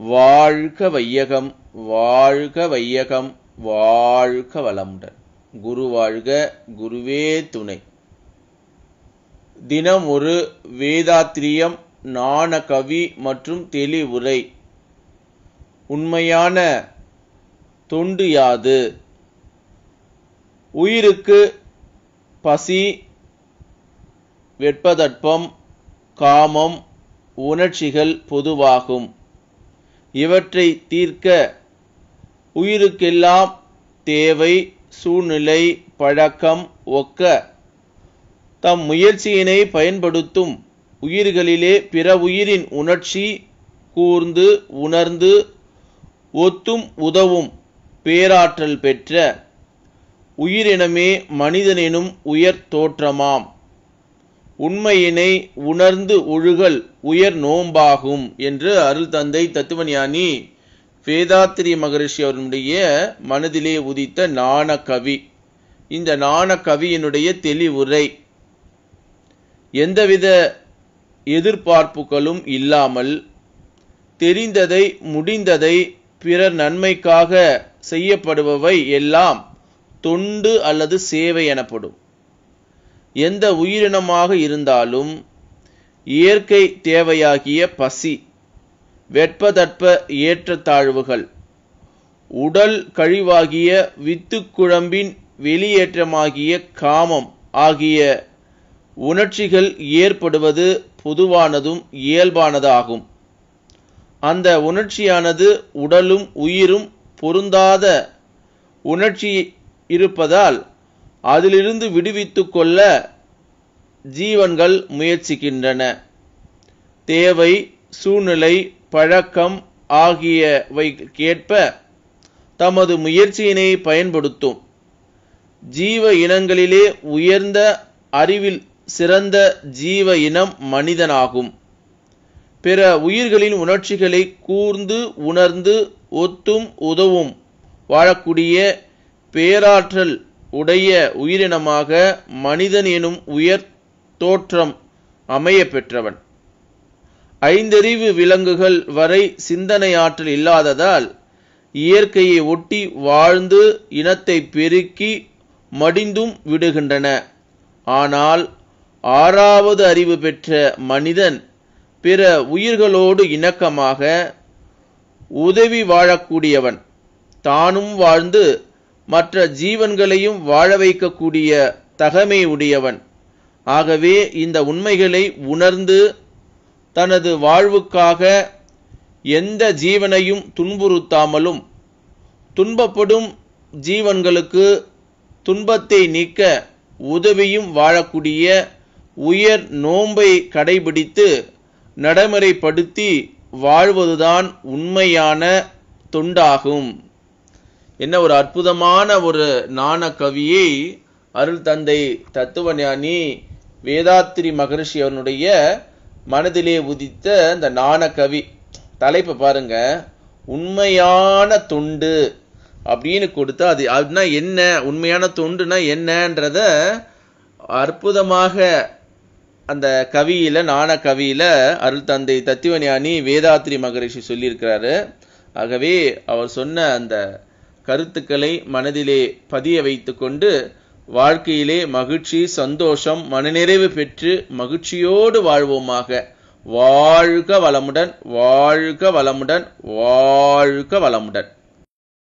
வாழ்க வையகம் வாழ்க வையகம் வாழ்க வளமுடன் குரு வாழ்க குருவே துணை தினம் ஒரு வேதாத்திரியம் நாணகவி மற்றும் தெளிவுரை உண்மையான தொண்டு யாது உயிருக்கு பசி வெட்பதட்பம் காமம் உணர்ச்சிகள் பொதுவாகும் இவற்றை தீர்க்க உயிருக்கெல்லாம் தேவை சூழ்நிலை பழக்கம் ஒக்க தம் முயற்சியினை பயன்படுத்தும் உயிர்களிலே பிற உயிரின் உணர்ச்சி கூர்ந்து உணர்ந்து ஒத்தும் உதவும் பேராற்றல் பெற்ற உயிரினமே மனிதனெனும் உயர் தோற்றமாம் உண்மையினை உணர்ந்து ஒழுகல் உயர் நோம்பாகும் என்று அருள் தந்தை தத்துவஞானி வேதாத்திரி மகரிஷி அவர்களுடைய மனதிலே உதித்த நாண கவி இந்த நாண கவியினுடைய தெளிவுரை எந்தவித எதிர்பார்ப்புகளும் இல்லாமல் தெரிந்ததை முடிந்ததை பிறர் நன்மைக்காக செய்யப்படுபவை எல்லாம் தொண்டு அல்லது சேவை எனப்படும் எந்த உயிரினமாக இருந்தாலும் இயற்கை தேவையாகிய பசி வெட்பதட்ப ஏற்றத்தாழ்வுகள் உடல் கழிவாகிய வித்து குழம்பின் வெளியேற்றமாகிய காமம் ஆகிய உணர்ச்சிகள் ஏற்படுவது பொதுவானதும் இயல்பானதாகும் அந்த உணர்ச்சியானது உடலும் உயிரும் பொருந்தாத உணர்ச்சி இருப்பதால் அதிலிருந்து விடுவித்து கொள்ள ஜீவன்கள் முயற்சிக்கின்றன தேவை சூழ்நிலை பழக்கம் ஆகியவைக்கேற்ப தமது முயற்சியினை பயன்படுத்தும் ஜீவ இனங்களிலே உயர்ந்த அறிவில் சிறந்த ஜீவ இனம் மனிதனாகும் பிற உயிர்களின் உணர்ச்சிகளை கூர்ந்து உணர்ந்து ஒத்தும் உதவும் வாழக்கூடிய பேராற்றல் உடைய உயிரினமாக மனிதன் எனும் உயர் தோற்றம் அமைய பெற்றவன் ஐந்தறிவு விலங்குகள் வரை சிந்தனை ஆற்றல் இல்லாததால் இயற்கையை ஒட்டி வாழ்ந்து இனத்தை பெருக்கி மடிந்தும் விடுகின்றன ஆனால் ஆறாவது அறிவு பெற்ற மனிதன் பிற உயிர்களோடு இணக்கமாக உதவி வாழக்கூடியவன் தானும் வாழ்ந்து மற்ற ஜீவன்களையும் வாழ வைக்கக்கூடிய தகமை உடையவன் ஆகவே இந்த உண்மைகளை உணர்ந்து தனது வாழ்வுக்காக எந்த ஜீவனையும் துன்புறுத்தாமலும் துன்பப்படும் ஜீவன்களுக்கு துன்பத்தை நீக்க உதவியும் வாழக்கூடிய உயர் நோன்பை கடைபிடித்து நடைமுறைப்படுத்தி வாழ்வதுதான் உண்மையான தொண்டாகும் என்ன ஒரு அற்புதமான ஒரு நாண கவியை அருள் தந்தை தத்துவஞானி வேதாத்திரி மகரிஷி அவனுடைய மனதிலே உதித்த இந்த நாண கவி தலைப்பை பாருங்க உண்மையான தொண்டு அப்படின்னு கொடுத்தா அது அதுனா என்ன உண்மையான தொண்டுனா என்னன்றத அற்புதமாக அந்த கவியில நாண கவியில அருள் தந்தை தத்துவஞானி வேதாத்திரி மகரிஷி சொல்லியிருக்கிறாரு ஆகவே அவர் சொன்ன அந்த கருத்துக்களை மனதிலே பதிய வைத்து கொண்டு வாழ்க்கையிலே மகிழ்ச்சி சந்தோஷம் மனநிறைவு பெற்று மகிழ்ச்சியோடு வாழ்வோமாக வாழ்க வளமுடன் வாழ்க வளமுடன் வாழ்க வளமுடன்